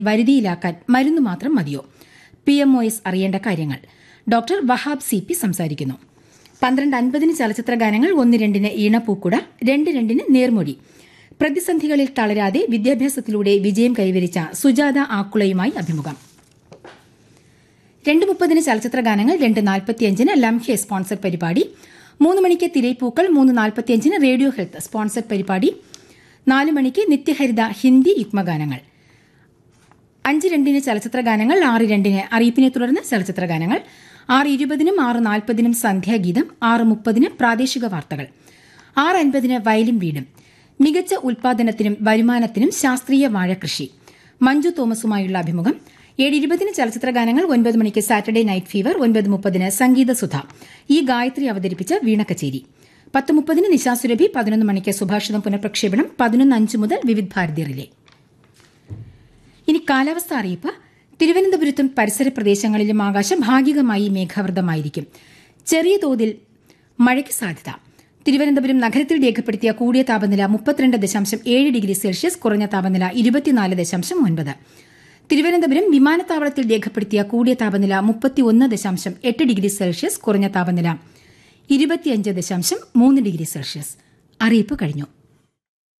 വരുതിയിലാക്കാൻ മരുന്ന് മാത്രം മതിയോ പി എം ഒ എസ് അറിയേണ്ട കാര്യങ്ങൾ ഡോക്ടർ വഹാബ് സി പി സംസാരിക്കുന്നു പന്ത്രണ്ട് അൻപതിന് ചലച്ചിത്ര ഗാനങ്ങൾ ഒന്ന് രണ്ടിന് ഈണപ്പൂക്കുട രണ്ട് രണ്ടിന് നേർമൊഴി പ്രതിസന്ധികളിൽ തളരാതെ വിദ്യാഭ്യാസത്തിലൂടെ വിജയം കൈവരിച്ച സുജാത ആക്കുളയുമായി അഭിമുഖം രണ്ട് മുപ്പതിന് ചലച്ചിത്ര ഗാനങ്ങൾ രണ്ട് നാൽപ്പത്തിയഞ്ചിന് ലംഹെ സ്പോൺസർ പരിപാടി മൂന്ന് മണിക്ക് തിരൈപ്പൂക്കൾ മൂന്ന് നാൽപ്പത്തിയഞ്ചിന് റേഡിയോ ഹെൽത്ത് സ്പോൺസർ പരിപാടി നാല് മണിക്ക് നിത്യഹരിത ഹിന്ദി യുഗ്മഗാനങ്ങൾ അഞ്ച് രണ്ടിന് ചലച്ചിത്ര ഗാനങ്ങൾ ആറ് രണ്ടിന് അറിയിപ്പിനെ തുടർന്ന് ചലച്ചിത്ര ഗാനങ്ങൾ ആറ് ഇരുപതിനും ആറ് നാൽപ്പതിനും സന്ധ്യാഗീതം ആറ് മുപ്പതിന് പ്രാദേശിക വാർത്തകൾ ആറ് അൻപതിന് വയലിൻ വീടും മികച്ച ഉൽപാദനത്തിനും വരുമാനത്തിനും ശാസ്ത്രീയ വാഴകൃഷി മഞ്ജു തോമസുമായുള്ള അഭിമുഖം ഏഴ് ഇരുപതിന് ചലച്ചിത്ര ഗാനങ്ങൾ ഒൻപത് മണിക്ക് സാറ്റർഡേ നൈറ്റ് ഫീവർ ഒൻപത് മുപ്പതിന് സംഗീത സുധ ഈ ഗായത്രി അവതരിപ്പിച്ച വീണ കച്ചേരി പത്ത് മുപ്പതിന് നിശാസുരഭി പതിനൊന്ന് മണിക്ക് സുഭാഷിതം പുനഃപ്രക്ഷേപണം പതിനൊന്ന് അഞ്ച് മുതൽ വിവിധ് ഭാരതി റിലേ ഇനി കാലാവസ്ഥ അറിയിപ്പ് തിരുവനന്തപുരത്തും പരിസര പ്രദേശങ്ങളിലും ആകാശം ഭാഗികമായി മേഘാവൃതമായിരിക്കും ചെറിയ തോതിൽ മഴയ്ക്ക് സാധ്യത തിരുവനന്തപുരം നഗരത്തിൽ രേഖപ്പെടുത്തിയ കൂടിയ താപനില മുപ്പത്തിരണ്ട് ദശാംശം ഏഴ് ഡിഗ്രി സെൽഷ്യസ് കുറഞ്ഞ താപനില ഇരുപത്തിനാല് ദശാംശം ഒൻപത് തിരുവനന്തപുരം വിമാനത്താവളത്തിൽ രേഖപ്പെടുത്തിയ കൂടിയ താപനില മുപ്പത്തിയൊന്ന് ദശാംശം എട്ട് ഡിഗ്രി സെൽഷ്യസ് കുറഞ്ഞ താപനില ഇരുപത്തിയഞ്ച് ദശാംശം മൂന്ന് ഡിഗ്രി സെൽഷ്യസ് അറിയിപ്പ് കഴിഞ്ഞു